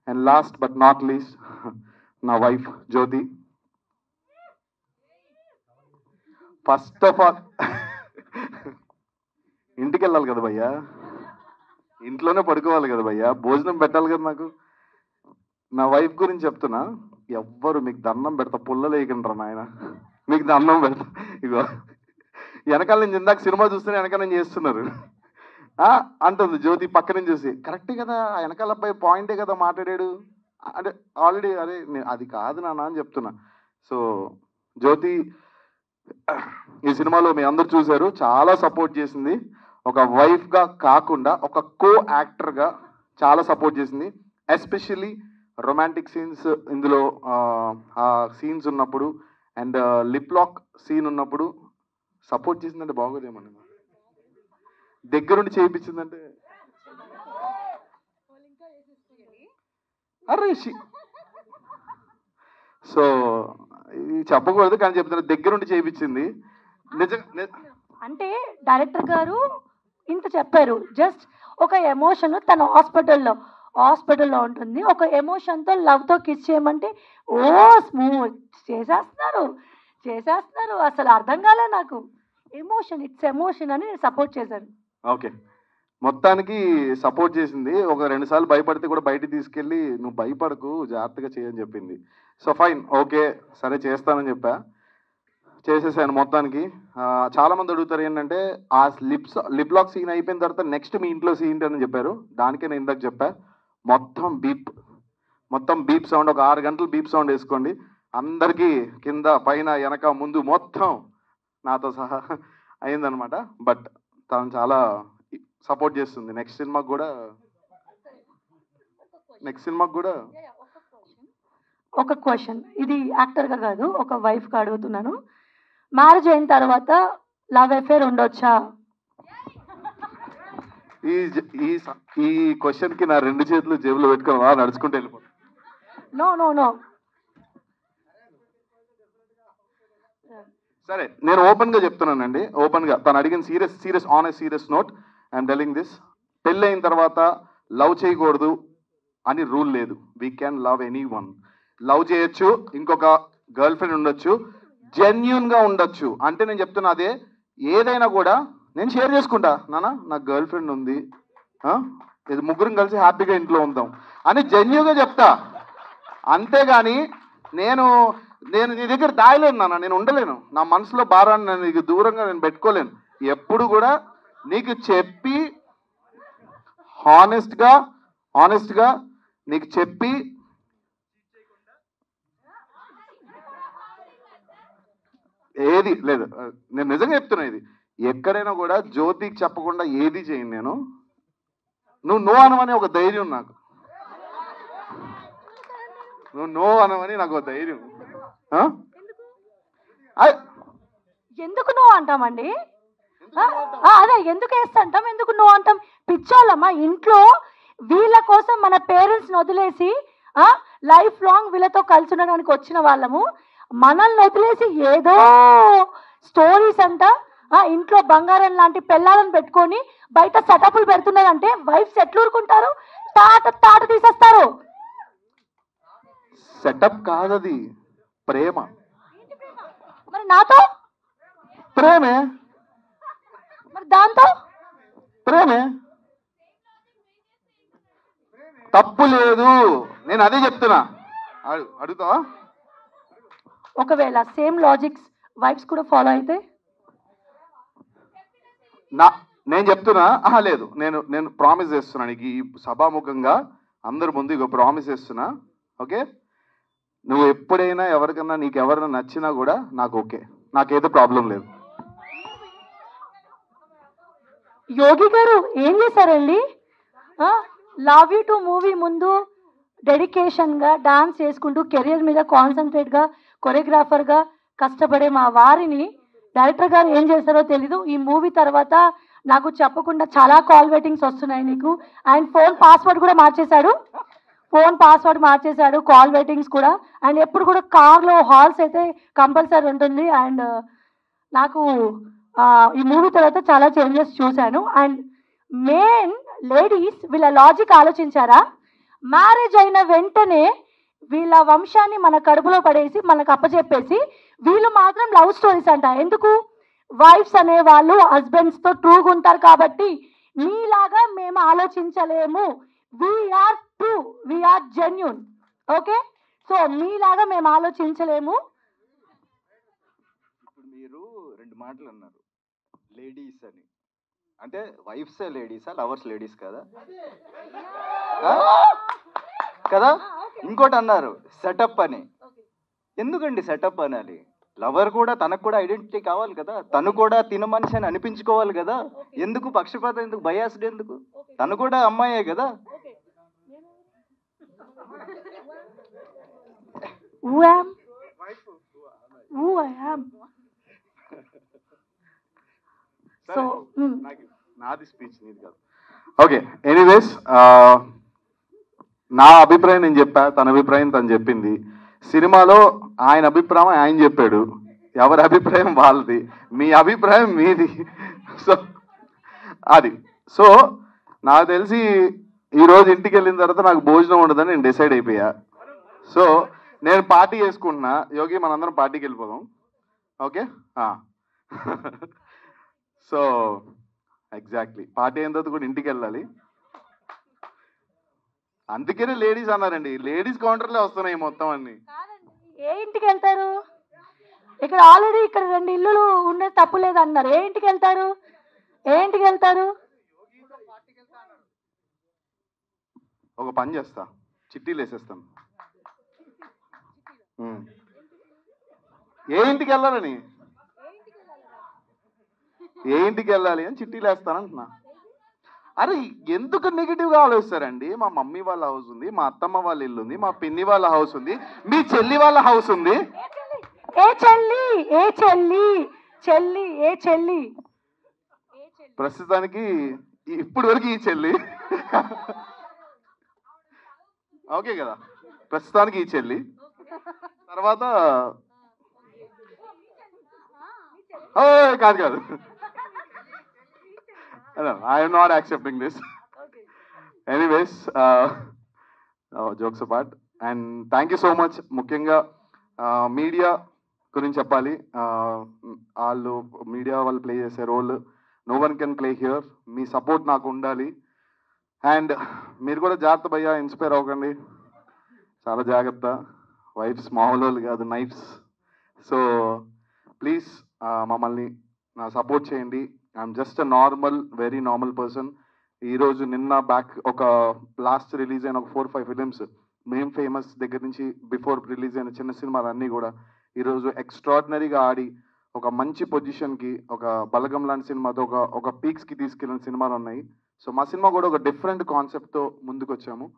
And last but not least నా wife Jyothi first of all ఇంటికి వెళ్ళాలి కదా భయ్యా ఇంట్లోనే పడుకోవాలి కదా భయ్యా భోజనం పెట్టాలి కదా నాకు నా వైఫ్ గురించి చెప్తున్నా ఎవ్వరు మీకు దండం పెడతా పుల్లలు వేయకంటారా నాయన మీకు దండం పెడతా ఇగో వెనకాల నుంచి ఇందాక సినిమా చూస్తేనే వెనకాల నుంచి చేస్తున్నారు ఆ, అంటుంది జ్యోతి పక్క నుంచి చూసి కరెక్టే కదా ఆ వెనకాల అబ్బాయి పాయింటే కదా మాట్లాడాడు అంటే ఆల్రెడీ అరే నే- అది కాదు నాన్న అని చెప్తున్నా సో జ్యోతి ఈ సినిమాలో మీ అందరు చూశారు చాలా సపోర్ట్ చేసింది ఒక వైఫ్గా కాకుండా ఒక కో యాక్టర్గా చాలా సపోర్ట్ చేసింది ఎస్పెషల్లీ రొమాంటిక్ సీన్స్ ఇందులో ఆ, ఆ సీన్స్ ఉన్నప్పుడు అండ్ లిప్ లాక్ సీన్ ఉన్నప్పుడు సపోర్ట్ చేసిందంటే బాగోదేమని దగ్గరుండి చేయించిందంటే అరే షి- సో ఇది చెప్పకూడదు కానీ చెప్తున్నా దగ్గరుండి చేయించింది నిజంగా ని- అంటే డైరెక్టర్ గారు ఇంత చెప్పారు జస్ట్ ఒక ఎమోషన్ తన హాస్పిటల్లో హాస్పిటల్లో ఉంటుంది ఒక ఎమోషన్తో లవ్తో కిస్ చేయమంటే ఓ స్మూత్ చేసేస్తున్నారు చేసేస్తున్నారు అసలు అర్థం కాలే నాకు ఎమోషన్ ఇట్స్ ఎమోషన్ అని నేను సపోర్ట్ చేశాను ఓకే మొత్తానికి సపోర్ట్ చేసింది ఒక రెండు సార్లు భయపడితే కూడా బయటికి తీసుకెళ్ళి నువ్వు భయపడకు జాగ్రత్తగా చేయని చెప్పింది సో ఫైన్ ఓకే సరే చేస్తానని చెప్పా చేసేసాను మొత్తానికి ఆ, చాలా మంది అడుగుతారు ఏంటంటే ఆ లిప్స్ లిప్ లాక్ సీన్ అయిపోయిన తర్వాత నెక్స్ట్ మీ ఇంట్లో సీన్ అని చెప్పారు దానికే నేను ఇందాక చెప్పా మొత్తం బీప్ మొత్తం బీప్ సౌండ్ ఒక ఆరు గంటలు బీప్ సౌండ్ వేసుకోండి అందరికీ కింద పైన వెనక ముందు మొత్తం నాతో సహా అయిందనమాట బట్ తను చాలా సపోర్ట్ చేస్తుంది నెక్స్ట్ సినిమాకి కూడా నెక్స్ట్ సినిమాకి కూడా ఒక క్వశ్చన్ ఇది యాక్టర్గా కాదు ఒక వైఫ్గా అడుగుతున్నాను మ్యారేజ్ అయిన తర్వాత లవ్ అఫేర్ ఉండొచ్చా ఈ జ- ఈ స- ఈ క్వశ్చన్ కి నా రెండు చేతులు జేబులో పెట్టుకొని రా నడుచుకుంటూ వెళ్ళిపో నో నో నో సరే నేను ఓపెన్ గా చెప్తున్నానండి ఓపెన్ గా తను అడిగిన serious serious on a serious note I'm telling this పెళ్ళి అయిన తర్వాత లవ్ చేయకూడదు అని రూల్ లేదు we can love anyone love చేయొచ్చు ఇంకొక గర్ల్ ఫ్రెండ్ ఉండొచ్చు జెన్యున్ గా ఉండొచ్చు అంటే నేను చెప్తున్నా అదే ఏదైనా కూడా నేను షేర్ చేసుకుంటా నాన్న నాకు గర్ల్ ఫ్రెండ్ ఉంది ఆ? ఇది ముగ్గురం కలిసి హ్యాపీగా ఇంట్లో ఉందాం అని జెన్యున్గా చెప్తా అంతేగాని నేను నేను నీ దగ్గర దాయలేను నాన్న నేను ఉండలేను నా మనసులో భారాన్ని నేను నీకు దూరంగా నేను పెట్టుకోలేను ఎప్పుడు కూడా నీకు చెప్పి హానెస్ట్గా హానెస్ట్గా నీకు చెప్పి ఏది లేదు నేను నిజంగా చెప్తున్నా ఇది ఎక్కడైనా కూడా జ్యోతికి చెప్పకుండా ఏది చేయను నేను నువ్వు నో అనమని ఒక ధైర్యం నాకు నువ్వు నో అనమని నాకు ఒక ధైర్యం ఆ? అయ్, ఎందుకు నో అంటామండి ఆ, ఆ, అదే ఎందుకు వేస్తంటాం ఎందుకు నో అంటాం పిచ్చోళ్ళమ్మా ఇంట్లో వీళ్ళ కోసం మన పేరెంట్స్ని వదిలేసి లైఫ్ లాంగ్ వీళ్ళతో కలిసి ఉండడానికి వచ్చిన వాళ్ళము మనల్ని వదిలేసి ఏదో స్టోరీస్ అంట ఆ, ఇంట్లో బంగారం లాంటి పెళ్ళాలను పెట్టుకొని బయట సెటప్లు పెడుతున్నారంటే వైఫ్స్ ఎట్లు ఊరుకుంటారు తాట తాట తీసేస్తారు సెటప్ కాదది ప్రేమ మరి నాతో ప్రేమే మరి దాంతో ప్రేమే తప్పు లేదు నేను అదే చెప్తున్నా అడు- అడుగుతావా ఒకవేళ సేమ్ లాజిక్స్ వైఫ్స్ కూడా ఫాలో అయితే నా నేను చెప్తున్నా ఆహా లేదు నేను నేను ప్రామిస్ చేస్తున్నా నీకు ఈ సభాముఖంగా అందరి ముందు ఇక ప్రామిస్ చేస్తున్నా ఓకే నువ్వు ఎప్పుడైనా ఎవరికన్నా నీకు ఎవరైనా నచ్చినా కూడా నాకు ఓకే నాకేదో ప్రాబ్లం లేదు యోగి గారు ఏం చేశారండి లవ్ యూ టు మూవీ ముందు డెడికేషన్గా డాన్స్ చేసుకుంటూ కెరియర్ మీద కాన్సన్ట్రేట్గా కొరియోగ్రాఫర్గా కష్టపడే మా వారిని డైరెక్టర్ గారు ఏం చేశారో తెలీదు ఈ మూవీ తర్వాత నాకు చెప్పకుండా చాలా కాల్ వెయిటింగ్స్ వస్తున్నాయి నీకు ఆయన ఫోన్ పాస్వర్డ్ కూడా మార్చేశాడు ఫోన్ పాస్వర్డ్ మార్చేశాడు కాల్ వెయిటింగ్స్ కూడా అండ్ ఎప్పుడు కూడా కార్లో హాల్స్ అయితే కంపల్సరీ ఉంటుంది అండ్ నాకు ఆ, ఈ మూవీ తర్వాత చాలా చేంజెస్ చూశాను అండ్ మెయిన్ లేడీస్ వీళ్ళ లాజిక్ ఆలోచించారా మ్యారేజ్ అయిన వెంటనే వీళ్ళ వంశాన్ని మన కడుపులో పడేసి మనకు అప్పచెప్పేసి వీళ్ళు మాత్రం లవ్ స్టోరీస్ అంట ఎందుకు వైఫ్స్ అనే వాళ్ళు హస్బెండ్స్ తో ట్రూగా ఉంటారు కాబట్టి మీలాగా మేము ఆలోచించలేము we are true we are genuine okay so మీలాగా మేము ఆలోచించలేము ఇప్పుడు మీరు రెండు మాటలు అన్నారు లేడీస్ అని అంటే వైఫ్సే లేడీసా లవర్స్ లేడీస్ కదా ఆ? కదా ఇంకోటి అన్నారు సెటప్ అని ఎందుకండి సెటప్ అనాలి లవర్ కూడా తనకు కూడా ఐడెంటిటీ కావాలి కదా తను కూడా తిన మనిషి అని అనిపించుకోవాలి కదా ఎందుకు పక్షపాతం ఎందుకు బయాస్డ్ ఎందుకు తను కూడా అమ్మాయే కదా Who am? Who I am? So, mm, నాకు నాది స్పీచ్ నీది కాదు ఓకే ఎనీవేస్ నా అభిప్రాయం నేను చెప్పా తన అభిప్రాయం తను చెప్పింది సినిమాలో ఆయన అభిప్రాయం ఆయన చెప్పాడు ఎవరి అభిప్రాయం వాళ్ళది మీ అభిప్రాయం మీది సో అది సో నాకు తెలిసి ఈరోజు ఇంటికి వెళ్ళిన తర్వాత నాకు భోజనం ఉండదని నేను డిసైడ్ అయిపోయా సో నేను పార్టీ చేసుకుంటున్నా యోగి మనందరం పార్టీకి వెళ్ళిపోదాం ఓకే సో ఎగ్జాక్ట్లీ పార్టీ అయిన తర్వాత కూడా ఇంటికి వెళ్ళాలి అందుకనే లేడీస్ అన్నారండి లేడీస్ కౌంటర్లే వస్తున్నాయి మొత్తం అన్ని ఏ ఇంటికి వెళ్తారు ఇక్కడ ఆల్రెడీ ఇక్కడ రెండు ఇల్లులు ఉన్నది తప్పు లేదు అన్నారు ఏ ఇంటికి వెళ్తారు ఏ ఇంటికి వెళ్తారు ఒక పని చేస్తా చిట్టీలు వేసేస్తాను ఉమ్. ఏ ఇంటికి వెళ్ళాలని ఏ ఇంటికి వెళ్ళాలి అని చిట్టీలు వేస్తానంటున్నా అరే ఎందుకు నెగిటివ్గా ఆలోచిస్తారండి మా మమ్మీ వాళ్ళ హౌస్ ఉంది మా అత్తమ్మ వాళ్ళ ఇల్లు ఉంది మా పిన్ని వాళ్ళ హౌస్ ఉంది మీ చెల్లి వాళ్ళ హౌస్ ఉంది ఏ చెల్లి ఏ చెల్లి చెల్లి ఏ చెల్లి ప్రస్తుతానికి ఈ- ఇప్పుడు వరకు ఈ చెల్లి ఓకే కదా ప్రస్తుతానికి ఈ చెల్లి తర్వాత ఓ, కాదు కాదు I'm not accepting this anyways jokes part and thank you so much ముఖ్యంగా మీడియా గురించి చెప్పాలి Uh, వాళ్ళు మీడియా వాళ్ళు ప్లే చేసే role no one can play here మీ సపోర్ట్ నాకు ఉండాలి అండ్ మీరు కూడా జాగ్రత్త భయ్యా ఇన్స్పైర్ అవ్వకండి చాలా జాగ్రత్త వైఫ్స్ మామూలు వాళ్ళు కాదు నైఫ్స్ సో ప్లీజ్ మమ్మల్ని నా సపోర్ట్ చేయండి I'm just a normal very normal person ఈరోజు నిన్న బ్యాక్ ఒక లాస్ట్ రిలీజ్ అయిన ఒక ఫోర్ ఫైవ్ ఫిలిమ్స్ మేం ఫేమస్ దగ్గర నుంచి బిఫోర్ రిలీజ్ అయిన చిన్న సినిమాలు అన్నీ కూడా ఈరోజు ఎక్స్ట్రాడినరీగా ఆడి ఒక మంచి పొజిషన్కి ఒక బలగం లాంటి సినిమాతో ఒక ఒక పీక్స్కి తీసుకెళ్ళిన సినిమాలు ఉన్నాయి సో మా సినిమా కూడా ఒక డిఫరెంట్ కాన్సెప్ట్తో ముందుకు వచ్చాము